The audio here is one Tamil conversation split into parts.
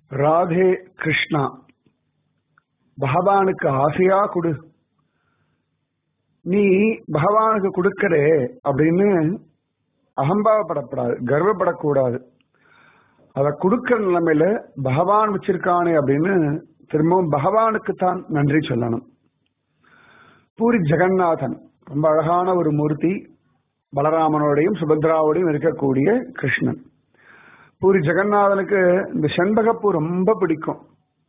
ராதே கிருஷ்ணா பகவானுக்கு ஆசையா கொடு நீ பகவானுக்கு கொடுக்கறே அப்படின்னு அகம்பாவப்படக்கூடாது கர்வப்படக்கூடாது அதை கொடுக்கிற நிலைமையில பகவான் வச்சிருக்கானே அப்படின்னு திரும்பவும் பகவானுக்கு தான் நன்றி சொல்லணும் பூரி ஜெகநாதன் ரொம்ப அழகான ஒரு மூர்த்தி பலராமனோடையும் சுபத்ராவோடையும் இருக்கக்கூடிய கிருஷ்ணன் பூரி ஜெகநாதனுக்கு இந்த செண்பகப்பூ ரொம்ப பிடிக்கும்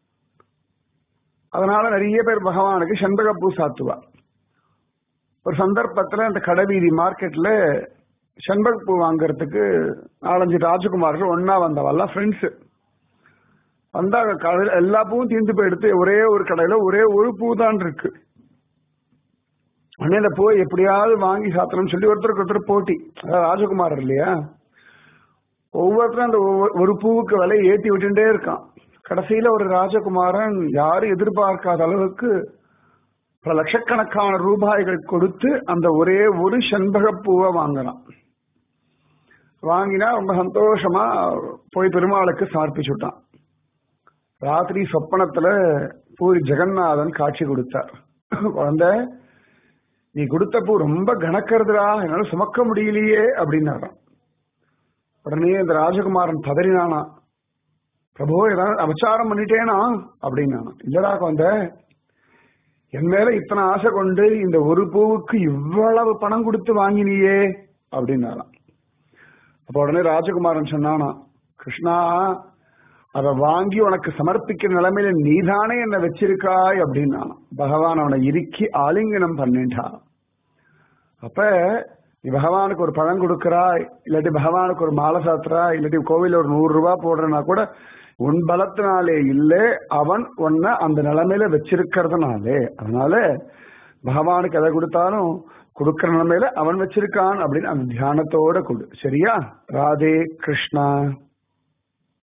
அதனால நிறைய பேர் பகவானுக்கு செண்பகப்பூ சாத்துவா ஒரு சந்தர்ப்பத்துல அந்த கடைவீதி மார்க்கெட்ல செண்பகப்பூ வாங்குறதுக்கு நாலஞ்சு ராஜகுமார்கள் ஒன்னா வந்தவெல்லாம் ஃப்ரெண்ட்ஸ் வந்தா கடையில் எல்லா பூவும் தீர்ந்து போய் எடுத்து ஒரே ஒரு கடையில ஒரே ஒரு பூ தான் இருக்கு உடனே இந்த பூவை எப்படியாவது வாங்கி சாத்தணும்னு சொல்லி ஒருத்தருக்கு ஒருத்தர் போட்டி அதாவது ராஜகுமாரர் இல்லையா ஒவ்வொருத்தரும் அந்த ஒரு பூவுக்கு விலை ஏற்றி விட்டுட்டே இருக்கான் கடைசியில ஒரு ராஜகுமாரன் யாரும் எதிர்பார்க்காத அளவுக்கு பல லட்சக்கணக்கான ரூபாய்கள் கொடுத்து அந்த ஒரே ஒரு செண்பக பூவை வாங்கினான் வாங்கினா ரொம்ப சந்தோஷமா போய் பெருமாளுக்கு சமர்ப்பிச்சுட்டான் ராத்திரி சொப்பனத்துல பூரி ஜெகநாதன் காட்சி கொடுத்தார் குழந்தை நீ கொடுத்த பூ ரொம்ப கணக்கிறதுடா என்னால சுமக்க முடியலையே அப்படின்னாராம் உடனே இந்த ராஜகுமாரன் பதறினானா பிரபு ஏதாவது அபச்சாரம் பண்ணிட்டேனா அப்படின்னானா இல்லடா குழந்தை என் மேல இத்தனை ஆசை கொண்டு இந்த ஒரு பூவுக்கு இவ்வளவு பணம் கொடுத்து வாங்கினியே அப்படின்னாராம் அப்ப உடனே ராஜகுமாரன் சொன்னானா கிருஷ்ணா அதை வாங்கி உனக்கு சமர்ப்பிக்கிற நிலைமையில நீதானே என்ன வச்சிருக்காய் அப்படின்னா பகவான் அவனை இறுக்கி ஆலிங்கனம் பண்ணிட்டா அப்ப நீ பகவானுக்கு ஒரு பழம் கொடுக்கறாய் இல்லாட்டி பகவானுக்கு ஒரு மாலை சாத்துறா இல்லாட்டி கோவில ஒரு நூறு ரூபாய் போடுறனா கூட உன் பலத்தினாலே இல்லை அவன் உன்னை அந்த நிலைமையில வச்சிருக்கிறதுனாலே அதனால பகவானுக்கு எதை கொடுத்தாலும் கொடுக்கிற நிலைமையில அவன் வச்சிருக்கான் அப்படின்னு அந்த தியானத்தோட கொடு சரியா ராதே கிருஷ்ணா